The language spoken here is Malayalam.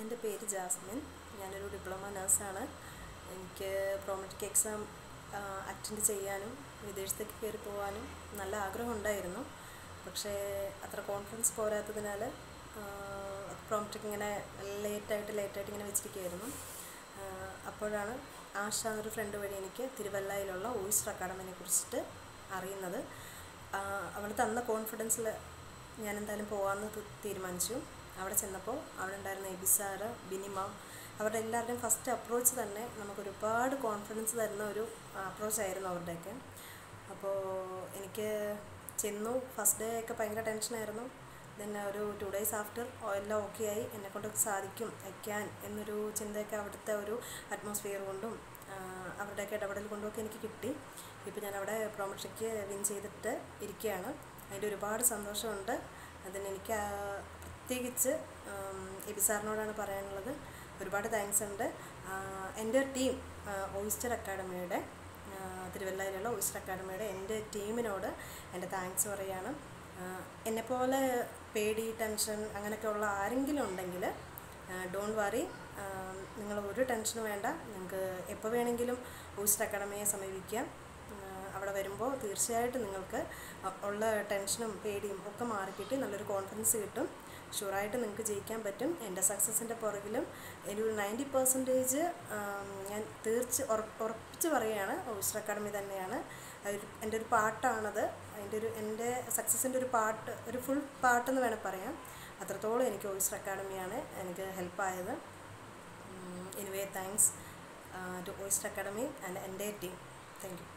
എൻ്റെ പേര് ജാസ്മിൻ ഞാനൊരു ഡിപ്ലോമ നഴ്സാണ് എനിക്ക് പ്രോമെട്രിക് എക്സാം അറ്റൻഡ് ചെയ്യാനും വിദേശത്തേക്ക് കയറി പോകാനും നല്ല ആഗ്രഹം ഉണ്ടായിരുന്നു പക്ഷേ അത്ര കോൺഫിഡൻസ് പോരാത്തതിനാൽ പ്രോമെട്രിക് ഇങ്ങനെ ലേറ്റായിട്ട് ലേറ്റായിട്ട് ഇങ്ങനെ വെച്ചിരിക്കുകയായിരുന്നു അപ്പോഴാണ് ആശ എന്നൊരു ഫ്രണ്ട് വഴി എനിക്ക് തിരുവല്ലയിലുള്ള ഓയിസ്റ്റർ അക്കാഡമിനെ കുറിച്ചിട്ട് അറിയുന്നത് അവൾ തന്ന കോൺഫിഡൻസിൽ ഞാൻ എന്തായാലും പോകാമെന്ന് തി- തീരുമാനിച്ചു അവിടെ ചെന്നപ്പോൾ അവിടെ ഉണ്ടായിരുന്ന എബിസാറ് ബിനിമ അവരുടെ എല്ലാവരുടെയും ഫസ്റ്റ് അപ്രോച്ച് തന്നെ നമുക്ക് ഒരുപാട് കോൺഫിഡൻസ് തരുന്ന ഒരു അപ്രോച്ച് ആയിരുന്നു അവരുടെയൊക്കെ അപ്പോൾ എനിക്ക് ചെന്നു ഫസ്റ്റ് ഡേ ഒക്കെ ഭയങ്കര ടെൻഷനായിരുന്നു ദെൻ ഒരു ടു ഡേയ്സ് ആഫ്റ്റർ എല്ലാം ഓക്കെ ആയി എന്നെക്കൊണ്ട് സാധിക്കും ഐ ക്യാൻ എന്നൊരു ചിന്തയൊക്കെ അവിടുത്തെ ഒരു അറ്റ്മോസ്ഫിയർ കൊണ്ടും ആ, അവരുടെയൊക്കെ ഇടപെടൽ കൊണ്ടുമൊക്കെ എനിക്ക് കിട്ടി ഇപ്പോൾ ഞാൻ അവിടെ പ്രോമട്രിക്ക് വിൻ ചെയ്തിട്ട് ഇരിക്കുകയാണ് അതിൻ്റെ ഒരുപാട് സന്തോഷമുണ്ട് അതിന് എനിക്ക് ആ, പ്രത്യേകിച്ച് എബിസാറിനോടാണ് പറയാനുള്ളത് ഒരുപാട് താങ്ക്സ് ഉണ്ട് ആ, എൻ്റെ ടീം ഓയിസ്റ്റർ അക്കാഡമിയുടെ ആ, തിരുവല്ലയിലുള്ള ഓയിസ്റ്റർ അക്കാഡമിയുടെ എൻ്റെ ടീമിനോട് എൻ്റെ താങ്ക്സ് പറയുകയാണ് ആ, എന്നെപ്പോലെ പേടി ടെൻഷൻ അങ്ങനെയൊക്കെ ഉള്ള ആരെങ്കിലും ഉണ്ടെങ്കിൽ ഡോൺ വറി നിങ്ങൾ ഒരു ടെൻഷനും വേണ്ട നിങ്ങൾക്ക് എപ്പോൾ വേണമെങ്കിലും ഓയിസ്റ്റർ അക്കാഡമിയെ സമീപിക്കാം ആ, അവിടെ വരുമ്പോൾ തീർച്ചയായിട്ടും നിങ്ങൾക്ക് അ- ഉള്ള ടെൻഷനും പേടിയും ഒക്കെ മാറിക്കിട്ടി നല്ലൊരു കോൺഫിഡൻസ് കിട്ടും ഷുവറായിട്ട് നിങ്ങൾക്ക് ജയിക്കാൻ പറ്റും എൻ്റെ സക്സസിൻ്റെ പുറകിലും ഒരു നയൻറ്റി പെർസെൻറ്റേജ് ഞാൻ തീർച്ച ഉറ- ഉറപ്പിച്ച് പറയുകയാണ് ഓയിസ്റ്റർ അക്കാഡമി തന്നെയാണ് അതൊരു എൻ്റെ ഒരു പാട്ടാണത് അതിൻ്റെ ഒരു എൻ്റെ സക്സസിൻ്റെ ഒരു പാട്ട് ഒരു ഫുൾ പാട്ടെന്ന് വേണേൽ പറയാം അത്രത്തോളം എനിക്ക് ഓയിസ്റ്റർ അക്കാഡമിയാണ് എനിക്ക് ഹെൽപ്പായത് anyway thanks to oyster academy and എൻ്റെ ടീം താങ്ക് യു